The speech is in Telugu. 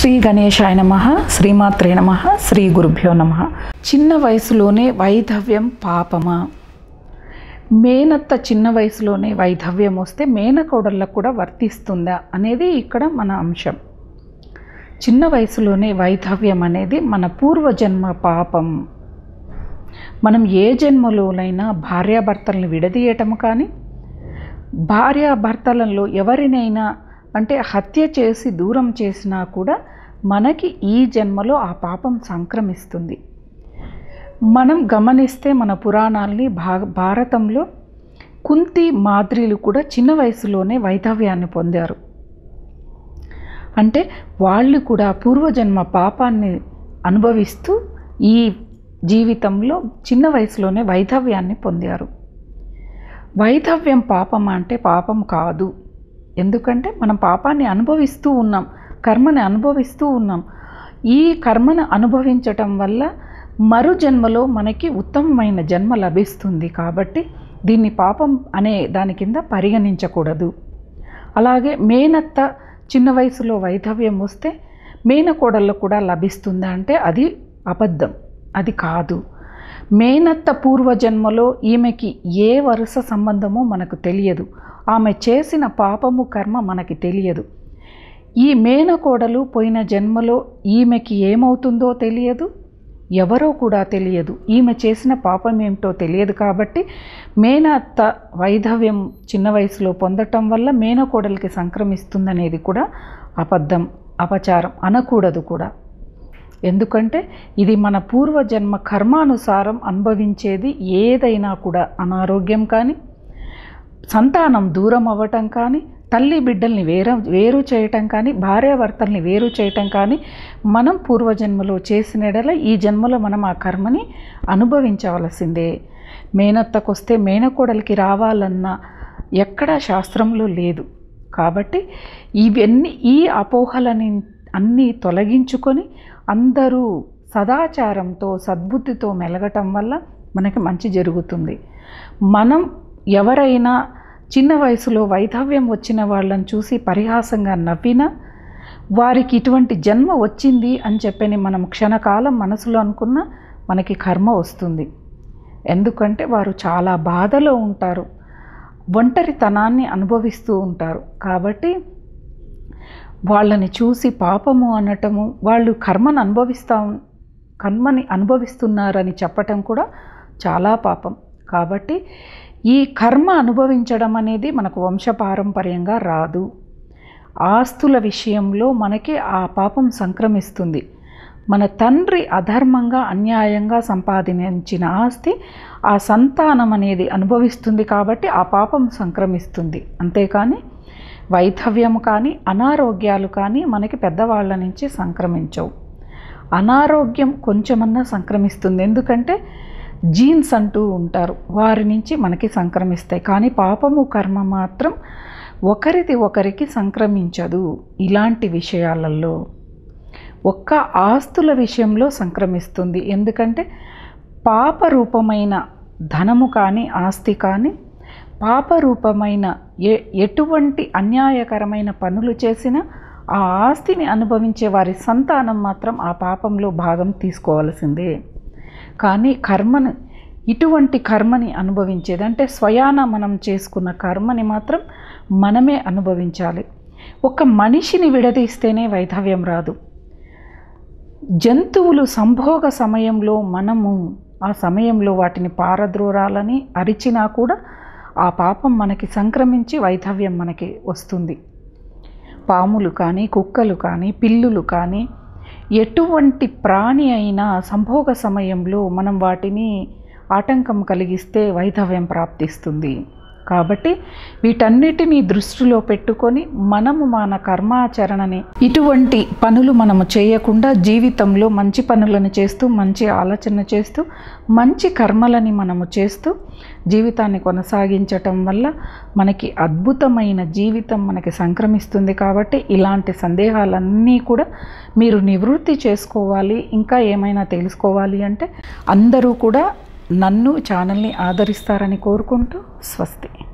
శ్రీ గణేశాయ నమ శ్రీమాత్రే నమ శ్రీ గురుభ్యో నమ చిన్న వయసులోనే వైధవ్యం పాపమా మేనత్త చిన్న వయసులోనే వైధవ్యం వస్తే మేనకోడళ్ళకు కూడా వర్తిస్తుందా అనేది ఇక్కడ మన అంశం చిన్న వయసులోనే వైధవ్యం అనేది మన పూర్వజన్మ పాపం మనం ఏ జన్మలోనైనా భార్యాభర్తలను విడదీయటం కానీ భార్యాభర్తలలో ఎవరినైనా అంటే హత్య చేసి దూరం చేసినా కూడా మనకి ఈ జన్మలో ఆ పాపం సంక్రమిస్తుంది మనం గమనిస్తే మన పురాణాల్ని భా భారతంలో కుంతి మాద్రిలు కూడా చిన్న వయసులోనే వైధవ్యాన్ని పొందారు అంటే వాళ్ళు కూడా పూర్వజన్మ పాపాన్ని అనుభవిస్తూ ఈ జీవితంలో చిన్న వయసులోనే వైధవ్యాన్ని పొందారు వైధవ్యం పాపం అంటే పాపం కాదు ఎందుకంటే మనం పాపాన్ని అనుభవిస్తూ ఉన్నాం కర్మని అనుభవిస్తూ ఉన్నాం ఈ కర్మను అనుభవించటం వల్ల మరు జన్మలో మనకి ఉత్తమమైన జన్మ లభిస్తుంది కాబట్టి దీన్ని పాపం అనే దాని కింద పరిగణించకూడదు అలాగే మేనత్త చిన్న వయసులో వైధవ్యం వస్తే మేనకోడళ్ళు కూడా లభిస్తుందా అంటే అది అబద్ధం అది కాదు మేనత్త పూర్వజన్మలో ఈమెకి ఏ వరుస సంబంధమో మనకు తెలియదు ఆమె చేసిన పాపము కర్మ మనకి తెలియదు ఈ మేనకోడలు పోయిన జన్మలో ఈమెకి ఏమవుతుందో తెలియదు ఎవరో కూడా తెలియదు ఈమె చేసిన పాపం ఏమిటో తెలియదు కాబట్టి మేనత్త వైధవ్యం చిన్న వయసులో పొందటం వల్ల మేనకోడలికి సంక్రమిస్తుందనేది కూడా అబద్ధం అపచారం అనకూడదు కూడా ఎందుకంటే ఇది మన పూర్వజన్మ కర్మానుసారం అనుభవించేది ఏదైనా కూడా అనారోగ్యం కానీ సంతానం దూరం అవ్వటం కానీ తల్లి బిడ్డల్ని వేరు వేరు చేయటం కానీ భార్యాభర్తల్ని వేరు చేయటం కానీ మనం పూర్వజన్మలో చేసినడల ఈ జన్మలో మనం ఆ కర్మని అనుభవించవలసిందే మేనత్తకొస్తే మేనకోడలికి రావాలన్న ఎక్కడా శాస్త్రంలో లేదు కాబట్టి ఇవన్నీ ఈ అపోహలని అన్నీ తొలగించుకొని అందరూ సదాచారంతో సద్బుద్ధితో మెలగటం వల్ల మనకి మంచి జరుగుతుంది మనం ఎవరైనా చిన్న వయసులో వైధవ్యం వచ్చిన వాళ్ళని చూసి పరిహాసంగా నవ్వినా వారికి ఇటువంటి జన్మ వచ్చింది అని చెప్పని మనం క్షణకాలం మనసులో అనుకున్న మనకి కర్మ వస్తుంది ఎందుకంటే వారు చాలా బాధలో ఉంటారు ఒంటరితనాన్ని అనుభవిస్తూ ఉంటారు కాబట్టి వాళ్ళని చూసి పాపము అనటము వాళ్ళు కర్మను అనుభవిస్తా కర్మని అనుభవిస్తున్నారని చెప్పటం కూడా చాలా పాపం కాబట్టి ఈ కర్మ అనుభవించడం అనేది మనకు వంశపారంపర్యంగా రాదు ఆస్తుల విషయంలో మనకి ఆ పాపం సంక్రమిస్తుంది మన తండ్రి అధర్మంగా అన్యాయంగా సంపాదించిన ఆస్తి ఆ సంతానం అనేది అనుభవిస్తుంది కాబట్టి ఆ పాపం సంక్రమిస్తుంది అంతేకాని వైధవ్యం కానీ అనారోగ్యాలు కానీ మనకి పెద్దవాళ్ళ నుంచి సంక్రమించవు అనారోగ్యం కొంచెమన్నా సంక్రమిస్తుంది ఎందుకంటే జీన్స్ అంటూ ఉంటారు వారి నుంచి మనకి సంక్రమిస్తాయి కానీ పాపము కర్మ మాత్రం ఒకరిది ఒకరికి సంక్రమించదు ఇలాంటి విషయాలలో ఒక్క ఆస్తుల విషయంలో సంక్రమిస్తుంది ఎందుకంటే పాపరూపమైన ధనము కానీ ఆస్తి కానీ పాపరూపమైన ఏ ఎటువంటి అన్యాయకరమైన పనులు చేసినా ఆ ఆస్తిని అనుభవించే వారి సంతానం మాత్రం ఆ పాపంలో భాగం తీసుకోవాల్సిందే కానీ కర్మను ఇటువంటి కర్మని అనుభవించేది అంటే స్వయాన మనం చేసుకున్న కర్మని మాత్రం మనమే అనుభవించాలి ఒక మనిషిని విడదీస్తేనే వైధవ్యం రాదు జంతువులు సంభోగ సమయంలో మనము ఆ సమయంలో వాటిని పారద్రోరాలని అరిచినా కూడా ఆ పాపం మనకి సంక్రమించి వైధవ్యం మనకి వస్తుంది పాములు కానీ కుక్కలు కానీ పిల్లులు కానీ ఎటువంటి ప్రాణి అయినా సంభోగ సమయంలో మనం వాటిని ఆటంకం కలిగిస్తే వైధవ్యం ప్రాప్తిస్తుంది కాబట్టి వీటన్నిటినీ దృష్టిలో పెట్టుకొని మనము మన కర్మాచరణని ఇటువంటి పనులు మనము చేయకుండా జీవితంలో మంచి పనులను చేస్తూ మంచి ఆలోచన చేస్తూ మంచి కర్మలని మనము చేస్తూ జీవితాన్ని కొనసాగించటం వల్ల మనకి అద్భుతమైన జీవితం మనకి సంక్రమిస్తుంది కాబట్టి ఇలాంటి సందేహాలన్నీ కూడా మీరు నివృత్తి చేసుకోవాలి ఇంకా ఏమైనా తెలుసుకోవాలి అంటే అందరూ కూడా నన్ను ఛానల్ని ఆదరిస్తారని కోరుకుంటూ స్వస్తి